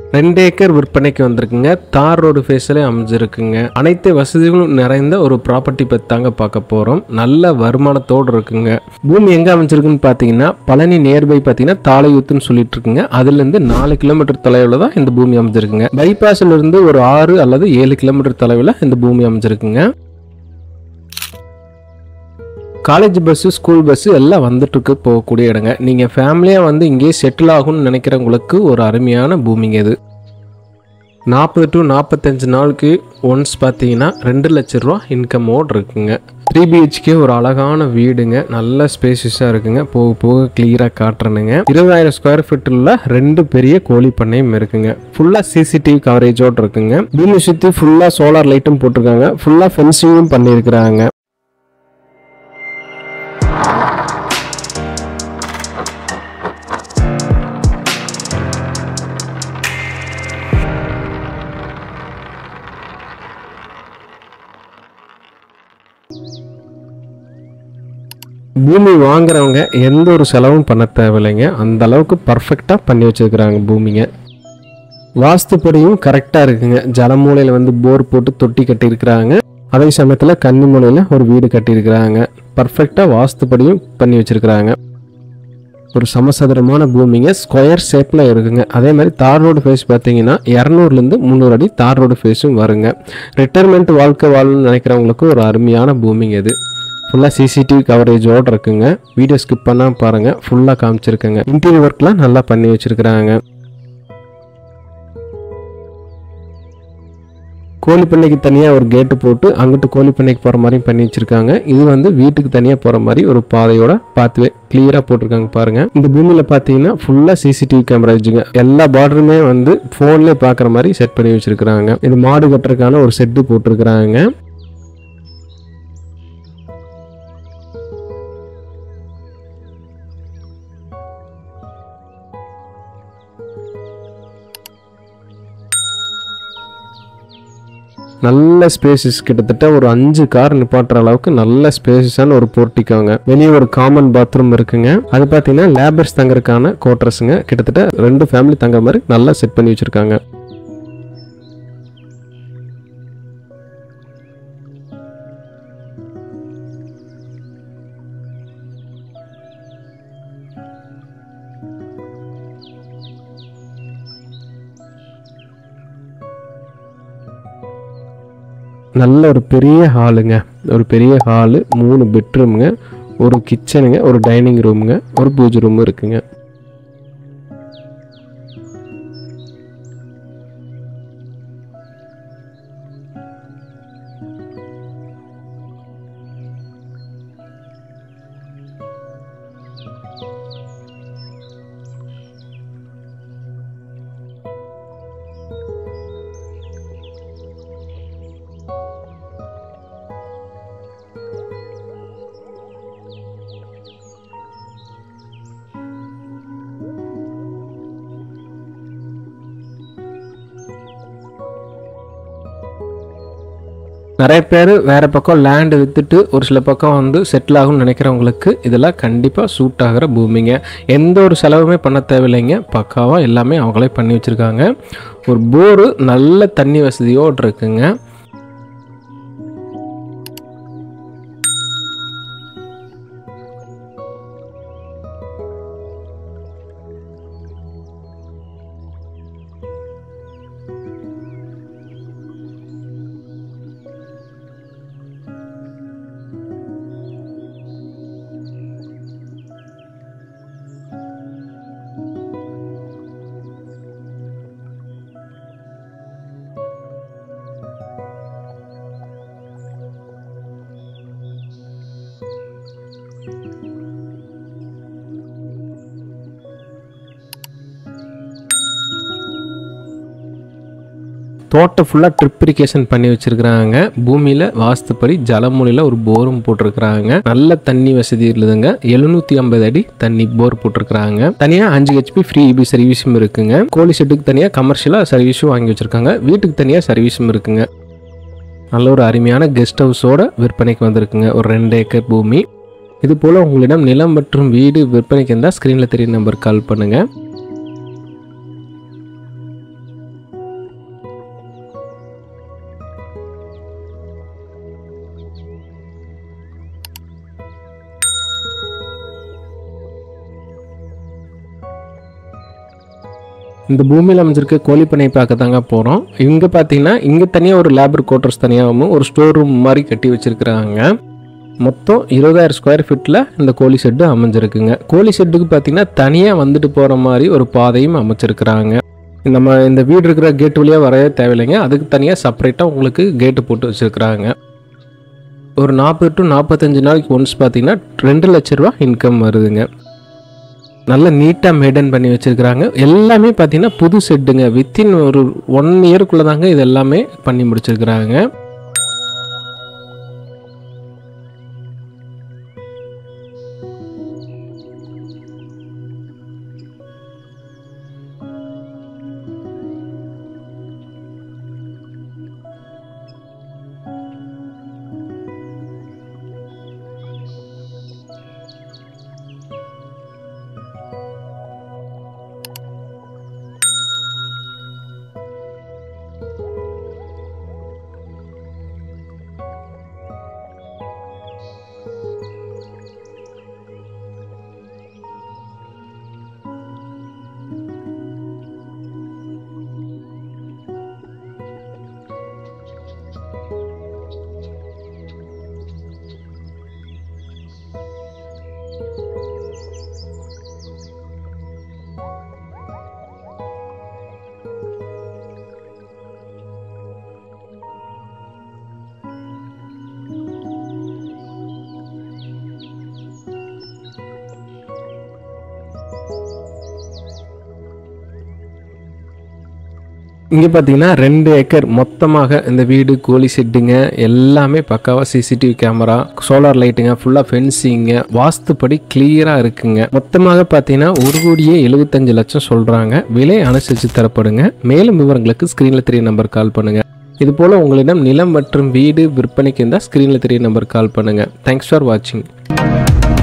ரெண்டு ஏக்கர் விற்பனைக்கு வந்திருக்குங்க தார் ரோடு ஃபேஸில் அமைஞ்சிருக்குங்க அனைத்து வசதிகளும் நிறைந்த ஒரு ப்ராப்பர்ட்டி பற்றி தாங்க பார்க்க போகிறோம் நல்ல வருமானத்தோடு இருக்குங்க பூமி எங்கே அமைஞ்சிருக்குன்னு பார்த்தீங்கன்னா பழனி நியர்பை பார்த்தீங்கன்னா தாளையூத்துன்னு சொல்லிட்டு இருக்குங்க அதுலேருந்து நாலு கிலோமீட்டர் தொலைவில் தான் இந்த பூமி அமைஞ்சிருக்குங்க பைபாஸ்ல இருந்து ஒரு ஆறு அல்லது ஏழு கிலோமீட்டர் தொலைவில் இந்த பூமி அமைஞ்சிருக்குங்க காலேஜ் பஸ்ஸு ஸ்கூல் பஸ்ஸு எல்லாம் வந்துட்டு இருக்கு போகக்கூடிய இடங்க நீங்கள் ஃபேமிலியாக வந்து இங்கேயே செட்டில் ஆகும்னு நினைக்கிறவங்களுக்கு ஒரு அருமையான பூமிங்க இது நாற்பது டு நாற்பத்தஞ்சு நாளுக்கு ஒன்ஸ் பார்த்தீங்கன்னா ரெண்டு லட்ச ரூபா இன்கமோடு இருக்குங்க த்ரீ பிஹெச்கே ஒரு அழகான வீடுங்க நல்ல ஸ்பேசியஸாக இருக்குங்க போக போக கிளியராக காட்டுறேனுங்க இருபதாயிரம் ஸ்கொயர் ஃபீட் உள்ள ரெண்டு பெரிய கோழி பண்ணையும் இருக்குங்க ஃபுல்லாக சிசிடிவி கவரேஜோடு இருக்குங்க பூமி சுற்றி ஃபுல்லாக சோலார் லைட்டும் போட்டிருக்காங்க ஃபுல்லாக ஃபென்சிங்கும் பண்ணியிருக்கிறாங்க பூமி வாங்குறவங்க எந்த ஒரு செலவும் பண்ண தேவையில்லைங்க அந்த அளவுக்கு பர்ஃபெக்டாக பண்ணி வச்சிருக்கிறாங்க பூமிங்க வாஸ்துப்படியும் கரெக்டாக இருக்குங்க ஜலமூலையில் வந்து போர் போட்டு தொட்டி கட்டியிருக்கிறாங்க அதே சமயத்தில் கன்னி மூலையில் ஒரு வீடு கட்டியிருக்கிறாங்க பர்ஃபெக்டாக வாஸ்துப்படியும் பண்ணி வச்சிருக்கிறாங்க ஒரு சமசதுரமான பூமிங்க ஸ்கொயர் ஷேப்பில் இருக்குங்க அதே மாதிரி தார் ரோடு ஃபேஸ் பார்த்தீங்கன்னா இரநூறுலேருந்து முந்நூறு அடி தார் ரோடு ஃபேஸும் வருங்க ரிட்டையர்மெண்ட் வாழ்க்கை வாழணும்னு நினைக்கிறவங்களுக்கு ஒரு அருமையான பூமிங்க இது ஃபுல்லாக சிசிடிவி கவரேஜோடு இருக்குங்க வீடியோ ஸ்கிப் பண்ணாமல் பாருங்கள் ஃபுல்லாக காமிச்சிருக்கேங்க இன்டீரியர் ஒர்க்லாம் நல்லா பண்ணி வச்சுருக்குறாங்க கோழி பண்ணைக்கு தனியாக ஒரு கேட்டு போட்டு அங்கிட்டு கோழி பண்ணைக்கு போகிற மாதிரியும் பண்ணி வச்சுருக்காங்க இது வந்து வீட்டுக்கு தனியாக போகிற மாதிரி ஒரு பாதையோட பார்த்துவே கிளியராக போட்டிருக்காங்க பாருங்கள் இந்த பூமியில் பார்த்தீங்கன்னா ஃபுல்லாக சிசிடிவி கேமரா வச்சுங்க எல்லா பார்டருமே வந்து ஃபோன்லேயே பார்க்குற மாதிரி செட் பண்ணி வச்சுருக்குறாங்க இது மாடு கட்டுறதுக்கான ஒரு செட்டு போட்டிருக்கிறாங்க நல்ல ஸ்பேசஸ் கிட்டத்தட்ட ஒரு அஞ்சு கார் நிப்பாட்டுற அளவுக்கு நல்ல ஸ்பேசஸான ஒரு போர்ட்டிக்கோங்க வெளியே ஒரு காமன் பாத்ரூம் இருக்குங்க அது பார்த்தீங்கன்னா லேபர்ஸ் தங்கறதுக்கான குவார்டர்ஸுங்க கிட்டத்தட்ட ரெண்டு ஃபேமிலி தங்குற மாதிரி நல்லா செட் பண்ணி வச்சிருக்காங்க நல்ல ஒரு பெரிய ஹாலுங்க ஒரு பெரிய ஹாலு மூணு பெட்ரூமுங்க ஒரு கிச்சனுங்க ஒரு டைனிங் ரூமுங்க ஒரு பூஜை ரூம் இருக்குங்க நிறைய பேர் வேறு பக்கம் லேண்டு விற்றுட்டு ஒரு சில பக்கம் வந்து செட்டில் ஆகும்னு நினைக்கிறவங்களுக்கு இதெல்லாம் கண்டிப்பாக சூட் ஆகிற பூமிங்க எந்த ஒரு செலவுமே பண்ண தேவையில்லைங்க பக்காவாக எல்லாமே அவங்களே பண்ணி வச்சுருக்காங்க ஒரு போரு நல்ல தண்ணி வசதியோடு இருக்குங்க தோட்டம் ஃபுல்லாக ட்ரிப் இரிகேஷன் பண்ணி வச்சிருக்கிறாங்க பூமியில் வாஸ்துப்படி ஜலமூலையில் ஒரு போரும் போட்டிருக்கிறாங்க நல்ல தண்ணி வசதி இருக்குதுங்க எழுநூற்றி ஐம்பது அடி தண்ணி போர் போட்டிருக்கிறாங்க தனியாக அஞ்சு ஹெச்பி ஃப்ரீ இபி சர்வீஸும் இருக்குங்க கோழி ஷெட்டுக்கு தனியாக கமர்ஷியலாக சர்வீஸும் வாங்கி வச்சிருக்காங்க வீட்டுக்கு தனியாக சர்வீஸும் இருக்குங்க நல்ல ஒரு அருமையான கெஸ்ட் ஹவுஸோட விற்பனைக்கு வந்திருக்குங்க ஒரு ரெண்டு ஏக்கர் பூமி இது போல் உங்களிடம் நிலம் மற்றும் வீடு விற்பனைக்கு இருந்தால் ஸ்க்ரீனில் தெரிய நம்பர் கால் பண்ணுங்கள் இந்த பூமியில் அமைஞ்சிருக்க கோழிப்பண்ணை பார்க்க தாங்க போகிறோம் இங்கே பார்த்தீங்கன்னா இங்கே தனியாக ஒரு லேபர் குவார்ட்டர்ஸ் தனியாகவும் ஒரு ஸ்டோர் ரூம் மாதிரி கட்டி வச்சுருக்குறாங்க மொத்தம் இருபதாயிரம் ஸ்கொயர் ஃபீட்டில் இந்த கோழி ஷெட்டு அமைஞ்சிருக்குங்க கோழி ஷெட்டுக்கு பார்த்தீங்கன்னா தனியாக வந்துட்டு போகிற மாதிரி ஒரு பாதையும் அமைச்சிருக்கிறாங்க நம்ம இந்த வீடு இருக்கிற கேட் வழியாக வரவே தேவையில்லைங்க அதுக்கு தனியாக செப்பரேட்டாக உங்களுக்கு கேட்டு போட்டு வச்சுருக்குறாங்க ஒரு நாற்பது டு நாற்பத்தஞ்சு நாளைக்கு ஒன்ஸ் பார்த்தீங்கன்னா ரெண்டு லட்ச ரூபா இன்கம் வருதுங்க நல்ல நீட்டாக மெயின்டைன் பண்ணி வச்சுருக்குறாங்க எல்லாமே பார்த்தீங்கன்னா புது செட்டுங்க வித்தின் ஒரு ஒன் இயருக்குள்ளே தாங்க இது எல்லாமே பண்ணி முடிச்சிருக்கிறாங்க இங்கே பார்த்தீங்கன்னா ரெண்டு ஏக்கர் மொத்தமாக இந்த வீடு கோழி செட்டுங்க எல்லாமே பக்காவாக சிசிடிவி கேமரா சோலார் லைட்டுங்க ஃபுல்லாக ஃபென்சிங்க வாஸ்துப்படி கிளியராக இருக்குங்க மொத்தமாக பார்த்தீங்கன்னா ஒரு கோடியே எழுபத்தஞ்சு லட்சம் சொல்கிறாங்க விலை அனுசரித்து தரப்படுங்க மேலும் விவரங்களுக்கு ஸ்க்ரீனில் தெரிய நம்பர் கால் பண்ணுங்க இது போல் உங்களிடம் நிலம் மற்றும் வீடு விற்பனைக்கு இருந்தால் ஸ்க்ரீனில் தெரிய நம்பர் கால் பண்ணுங்க தேங்க்ஸ் ஃபார் வாட்சிங்